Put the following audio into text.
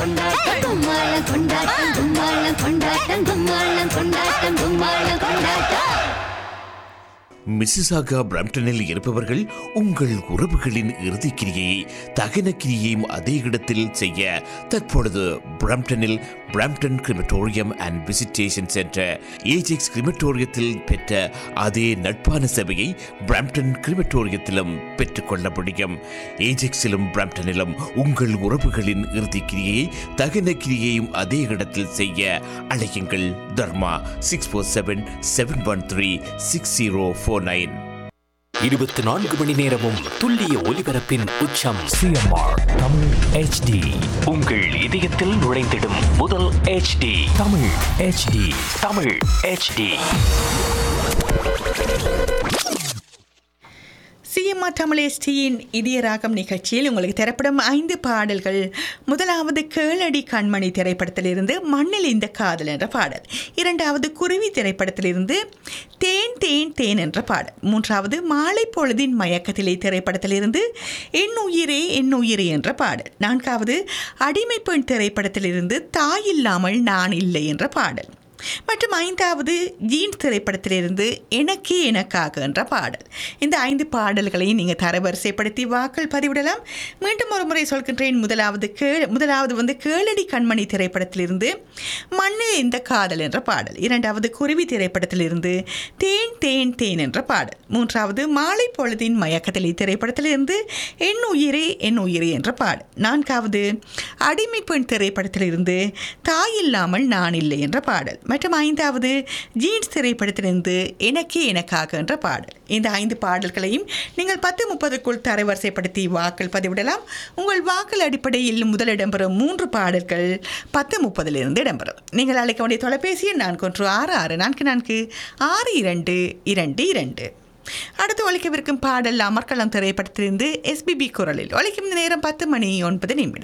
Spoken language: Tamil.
கொண்டாட்டம் கும்மாளம் கொண்டாட்டம் கும்மாளம் கொண்டாட்டம் கும்மாளம் கொண்டாட்டம் கும்மாளம் கொண்டாட்டம் மிசிசாகா பிரம்டனில் இருப்பவர்கள் உங்கள் உறவுகளின் இறுதிக்கிரியை தகன கிரியையும் அதே இடத்தில் செய்ய தற்பொழுது பிரம்டனில் Brampton crematorium and visitation centre Ajax கிரிமட்டோரியத்தில் பெற்ற அதே நட்பான சேவையை பிரம்டன் கிரிமட்டோரியத்திலும் பெற்றுக்கொள்ள முடியும் ஏஜெக்ஸிலும் பிரம்டனிலும் உங்கள் உறவுகளின் இறுதிக்கிரியை தகன கிரியையும் அதே இடத்தில் செய்ய அழையுங்கள் Dharma six four seven seven one three six zero four nine இருபத்தி நான்கு மணி நேரமும் துல்லிய ஒலிபரப்பின் உச்சம் சிஎம்ஆர் தமிழ் ஹெச்டி உங்கள் இதயத்தில் நுழைந்திடும் முதல் HD Tamil HD Tamil HD CMR தமிழேஷ்டியின் இதய ராகம் நிகழ்ச்சியில் உங்களுக்கு தரப்படும் ஐந்து பாடல்கள் முதலாவது கேளடி கண்மணி திரைப்படத்திலிருந்து மண்ணில் இந்த காதல் என்ற பாடல் இரண்டாவது குருவி திரைப்படத்திலிருந்து தேன் தேன் தேன் என்ற பாடல் மூன்றாவது மாலை பொழுதின் மயக்கத்திலே திரைப்படத்திலிருந்து என் உயிரே என் உயிரே என்ற பாடல் நான்காவது அடிமை பெண் திரைப்படத்திலிருந்து தாய் இல்லாமல் நான் இல்லை என்ற பாடல் மற்றும் ஐந்தாவது ஜீன்ஸ் திரைப்படத்திலிருந்து எனக்கே எனக்காக என்ற பாடல் இந்த ஐந்து பாடல்களையும் நீங்கள் தரவரிசைப்படுத்தி வாக்கள் பதிவிடலாம் மீண்டும் ஒரு முறை சொல்கின்றேன் முதலாவது கே முதலாவது வந்து கேளடி கண்மணி திரைப்படத்திலிருந்து மண்ணில் இந்த காதல் என்ற பாடல் இரண்டாவது குருவி திரைப்படத்திலிருந்து தேன் தேன் தேன் என்ற பாடல் மூன்றாவது மாலை பொழுதின் மயக்கத்திலே திரைப்படத்திலிருந்து என் உயிரே என் உயிரே என்ற பாடல் நான்காவது அடிமை பெண் திரைப்படத்திலிருந்து தாய் இல்லாமல் நான் இல்லை என்ற பாடல் மற்றும் ஐந்தாவது ஜீன்ஸ் திரைப்படத்திலிருந்து எனக்கே எனக்காக என்ற பாடல் இந்த ஐந்து பாடல்களையும் நீங்கள் பத்து முப்பதுக்குள் தரவரிசைப்படுத்தி வாக்கள் பதிவிடலாம் உங்கள் வாக்கள் அடிப்படையில் முதல் இடம்பெறும் மூன்று பாடல்கள் பத்து முப்பதிலிருந்து இடம்பெறும் நீங்கள் அழைக்க வேண்டிய தொலைபேசி எண் நான்கு ஒன்று ஆறு ஆறு நான்கு நான்கு ஆறு இரண்டு இரண்டு இரண்டு அடுத்து ஒழிக்கவிருக்கும் பாடல் அமர்கலம் திரைப்படத்திலிருந்து எஸ்பிபி குரலில் ஒழிக்கும் நேரம் பத்து மணி ஒன்பது நிமிடம்